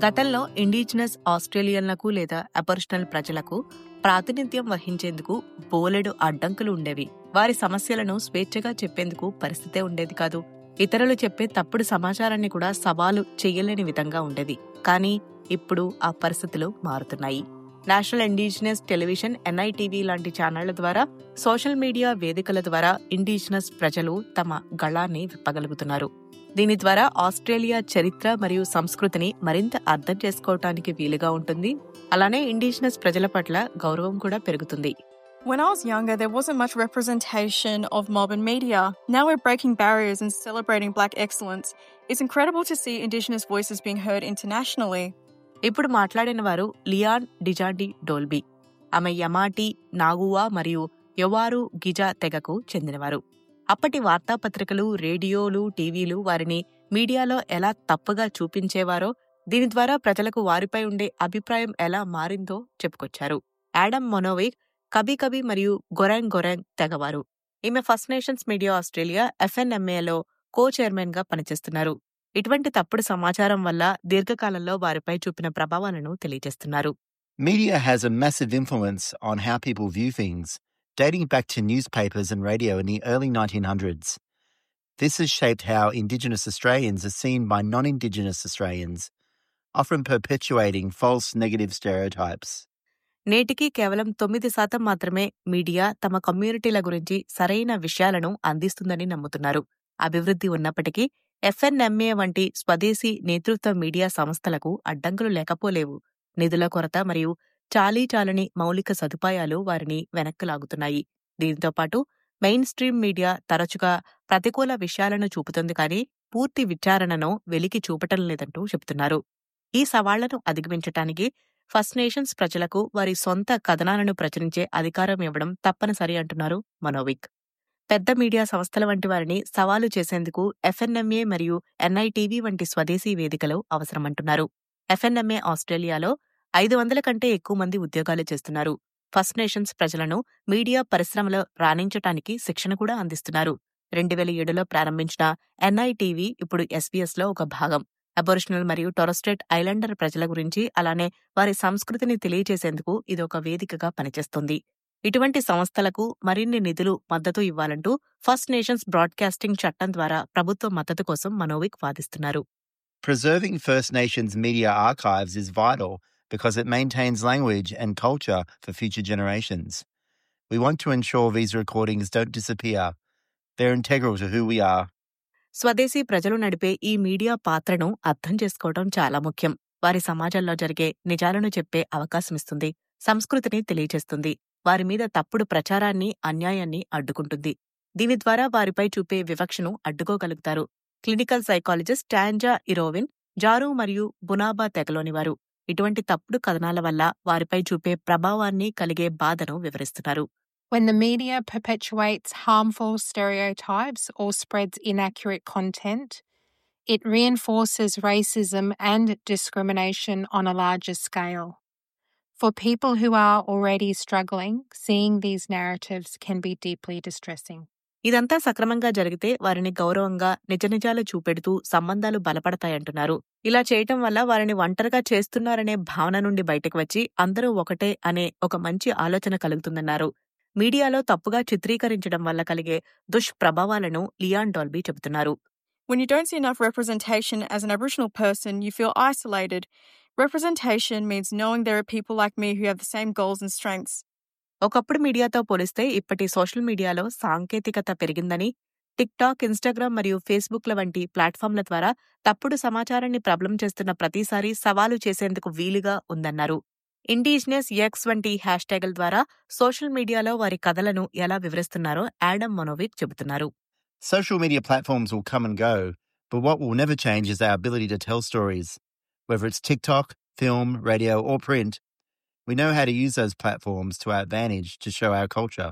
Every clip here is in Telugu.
గతంలో ఇండిజినస్ ఆస్ట్రేలియన్లకు లేదా అబరిజినల్ ప్రజలకు ప్రాతినిధ్యం వహించేందుకు బోలెడు అడ్డంకులు ఉండేవి వారి సమస్యలను స్వేచ్ఛగా చెప్పేందుకు పరిస్థితే ఉండేది కాదు ఇతరులు చెప్పే తప్పుడు సమాచారాన్ని కూడా సవాలు చేయలేని విధంగా ఉండేది కానీ ఇప్పుడు ఆ పరిస్థితులు మారుతున్నాయి నేషనల్ ఇండిజినస్ టెలివిజన్ ఎన్ఐటీవీ లాంటి ఛానళ్ల ద్వారా సోషల్ మీడియా వేదికల ద్వారా ఇండిజినస్ ప్రజలు తమ గళాన్ని విప్పగలుగుతున్నారు దీని ద్వారా ఆస్ట్రేలియా చరిత్ర మరియు సంస్కృతిని మరింత అర్థం చేసుకోవటానికి వీలుగా ఉంటుంది అలానే ఇండిజినస్ ప్రజల పట్ల గౌరవం కూడా పెరుగుతుంది When I was younger, there wasn't much representation of mob and media. Now we're breaking barriers and celebrating black excellence. It's incredible to see Indigenous voices being heard internationally. ఇప్పుడు మాట్లాడిన వారు లియాన్ డిజాండి డోల్బీ ఆమె యమాటి నాగువా మరియు యొవారు గిజా తెగకు చెందినవారు అప్పటి వార్తాపత్రికలు రేడియోలు టీవీలు వారిని మీడియాలో ఎలా తప్పుగా చూపించేవారో దీని ద్వారా ప్రజలకు వారిపై ఉండే అభిప్రాయం ఎలా మారిందో చెప్పుకొచ్చారు యాడమ్ మొనోవిక్ కబీ కబీ మరియు గొరాంగ్ గొరాంగ్ తెగవారు ఈమె ఫస్ట్ నేషన్స్ మీడియా ఆస్ట్రేలియా ఎఫ్ఎన్ఎంఏలో కో చైర్మన్ గా పనిచేస్తున్నారు ఇటువంటి తప్పుడు సమాచారం వల్ల దీర్ఘకాలంలో వారిపై చూపిన ప్రభావాలను తెలియజేస్తున్నారు Media has a massive influence on how people view things, dating back to newspapers and radio in the early 1900s. This has shaped how Indigenous Australians are seen by non Indigenous Australians, often perpetuating false negative stereotypes. నేటికి కేవలం తొమ్మిది శాతం మాత్రమే మీడియా తమ కమ్యూనిటీల గురించి సరైన విషయాలను అందిస్తుందని నమ్ముతున్నారు అభివృద్ధి ఉన్నప్పటికీ ఎఫ్ఎన్ఎంఏ వంటి స్వదేశీ నేతృత్వ మీడియా సంస్థలకు అడ్డంకులు లేకపోలేవు నిధుల కొరత మరియు చాలీ చాలని మౌలిక సదుపాయాలు వారిని వెనక్కు లాగుతున్నాయి దీంతో పాటు మెయిన్ స్ట్రీమ్ మీడియా తరచుగా ప్రతికూల విషయాలను చూపుతుంది కానీ పూర్తి విచారణను వెలికి చూపటం లేదంటూ చెబుతున్నారు ఈ సవాళ్లను అధిగమించటానికి ఫస్ట్ నేషన్స్ ప్రజలకు వారి సొంత కథనాలను ప్రచురించే అధికారం ఇవ్వడం తప్పనిసరి అంటున్నారు మనోవిక్ పెద్ద మీడియా సంస్థల వంటి వారిని సవాలు చేసేందుకు ఎఫ్ఎన్ఎంఏ మరియు ఎన్ఐటీవీ వంటి స్వదేశీ వేదికలు అవసరమంటున్నారు ఎఫ్ఎన్ఎంఏ ఆస్ట్రేలియాలో ఐదు వందల కంటే ఎక్కువ మంది ఉద్యోగాలు చేస్తున్నారు ఫస్ట్ నేషన్స్ ప్రజలను మీడియా పరిశ్రమలో రాణించటానికి శిక్షణ కూడా అందిస్తున్నారు రెండు వేల ఏడులో ప్రారంభించిన ఎన్ఐటీవీ ఇప్పుడు ఎస్బీఎస్ లో ఒక భాగం అబోరిజినల్ మరియు టొరస్ట్రేట్ ఐలాండర్ ప్రజల గురించి అలానే వారి సంస్కృతిని తెలియజేసేందుకు ఇది ఒక వేదికగా పనిచేస్తుంది ఇటువంటి సంస్థలకు మరిన్ని నిధులు మద్దతు ఇవ్వాలంటూ ఫస్ట్ నేషన్స్ బ్రాడ్కాస్టింగ్ చట్టం ద్వారా ప్రభుత్వ మద్దతు కోసం మనోవిక్ వాదిస్తున్నారు Preserving First Nations media archives is vital because it maintains language and culture for future generations. We want to ensure these recordings don't disappear. They're integral to who we are. స్వదేశీ ప్రజలు నడిపే ఈ మీడియా పాత్రను అర్థం చేసుకోవడం చాలా ముఖ్యం వారి సమాజంలో జరిగే నిజాలను చెప్పే అవకాశమిస్తుంది సంస్కృతిని తెలియజేస్తుంది వారి మీద తప్పుడు ప్రచారాన్ని అన్యాయాన్ని అడ్డుకుంటుంది దీని ద్వారా వారిపై చూపే వివక్షను అడ్డుకోగలుగుతారు క్లినికల్ సైకాలజిస్ట్ టాంజా ఇరోవిన్ జారు మరియు బునాబా తెగలోనివారు ఇటువంటి తప్పుడు కథనాల వల్ల వారిపై చూపే ప్రభావాన్ని కలిగే బాధను వివరిస్తున్నారు When the media perpetuates harmful stereotypes or spreads inaccurate content, it reinforces racism and discrimination on a larger scale. For people who are already struggling, seeing these narratives can be deeply distressing. ఇదంతా సక్రమంగా జరిగితే వారిని గౌరవంగా నిజ నిజాలు చూపెడుతూ సంబంధాలు బలపడతాయంటున్నారు ఇలా చేయటం వల్ల వారిని ఒంటరిగా చేస్తున్నారనే భావన నుండి బయటకు వచ్చి అందరూ ఒకటే అనే ఒక మంచి ఆలోచన కలుగుతుందన్నారు మీడియాలో తప్పుగా చిత్రీకరించడం వల్ల కలిగే దుష్ప్రభావాలను లియాన్ డాల్బీ చెబుతున్నారు When you don't see enough representation as an Aboriginal person, you feel isolated. Representation means knowing there are people like me who have the same goals and strengths. ఒకప్పుడు మీడియాతో పోలిస్తే ఇప్పటి సోషల్ మీడియాలో సాంకేతికత పెరిగిందని టిక్ టాక్ ఇన్స్టాగ్రామ్ మరియు ఫేస్బుక్ల వంటి ప్లాట్ఫామ్ల ద్వారా తప్పుడు సమాచారాన్ని ప్రబలం చేస్తున్న ప్రతిసారి సవాలు చేసేందుకు వీలుగా ఉందన్నారు ఇండిజినస్ ఎక్స్ వంటి హ్యాష్ ట్యాగుల ద్వారా సోషల్ మీడియాలో వారి కథలను ఎలా వివరిస్తున్నారో యాడమ్ మొనోవిక్ చెబుతున్నారు Social media platforms will come and go, but what will never change is our ability to tell stories. Whether it's TikTok, film, radio, or print, we know how to use those platforms to our advantage to show our culture.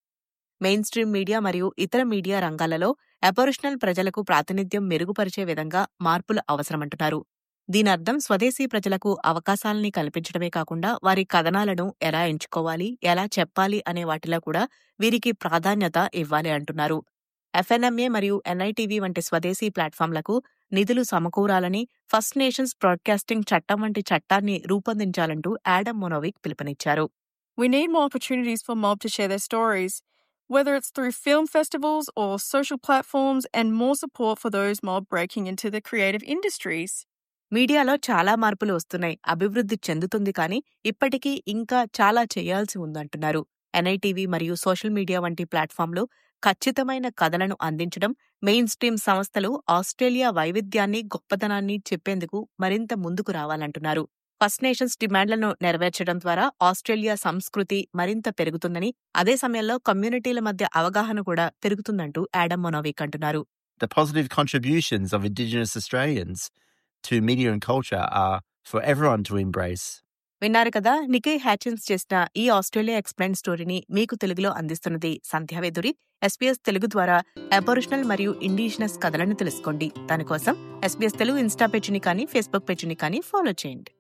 Mainstream media మరియు ఇతర మీడియా రంగాలలో అబోరిజినల్ ప్రజలకు ప్రాతినిధ్యం మెరుగుపరిచే విధంగా మార్పులు అవసరమంటున్నారు దీని అర్థం స్వదేశీ ప్రజలకు అవకాశాలని కల్పించడమే కాకుండా వారి కథనాలను ఎలా ఎంచుకోవాలి ఎలా చెప్పాలి అనే వాటిలో కూడా వీరికి ప్రాధాన్యత ఇవ్వాలి అంటున్నారు ఎఫ్ఎన్ఎంఏ మరియు ఎన్ఐటీవీ వంటి స్వదేశీ ప్లాట్ఫామ్లకు నిధులు సమకూరాలని ఫస్ట్ నేషన్స్ బ్రాడ్కాస్టింగ్ చట్టం వంటి చట్టాన్ని రూపొందించాలంటూ యాడమ్ మొనోవిక్ పిలుపునిచ్చారు We need more opportunities for Mob to share their stories, whether it's through film festivals or social platforms, and more support for those Mob breaking into the creative industries. మీడియాలో చాలా మార్పులు వస్తున్నాయి అభివృద్ధి చెందుతుంది కానీ ఇప్పటికీ ఇంకా చాలా చేయాల్సి ఉందంటున్నారు ఎన్ఐటీవీ మరియు సోషల్ మీడియా వంటి ప్లాట్ఫామ్లు ఖచ్చితమైన కథలను అందించడం మెయిన్ స్ట్రీమ్ సంస్థలు ఆస్ట్రేలియా వైవిధ్యాన్ని గొప్పతనాన్ని చెప్పేందుకు మరింత ముందుకు రావాలంటున్నారు ఫస్ట్ నేషన్స్ డిమాండ్లను నెరవేర్చడం ద్వారా ఆస్ట్రేలియా సంస్కృతి మరింత పెరుగుతుందని అదే సమయంలో కమ్యూనిటీల మధ్య అవగాహన కూడా పెరుగుతుందంటూ యాడమ్ మొనోవిక్ అంటున్నారు The positive contributions of Indigenous Australians to media and culture are for everyone to embrace. విన్నారు కదా నికై హ్యాచిన్స్ చేసిన ఈ ఆస్ట్రేలియా ఎక్స్ప్లెయిన్ స్టోరీని మీకు తెలుగులో అందిస్తున్నది సంధ్యావేదురి ఎస్పీఎస్ తెలుగు ద్వారా అబోరిజినల్ మరియు ఇండిజినస్ కథలను తెలుసుకోండి దానికోసం ఎస్పీఎస్ తెలుగు ఇన్స్టా పేజీని కానీ ఫేస్బుక్ పేజీని కానీ ఫాలో చేయండి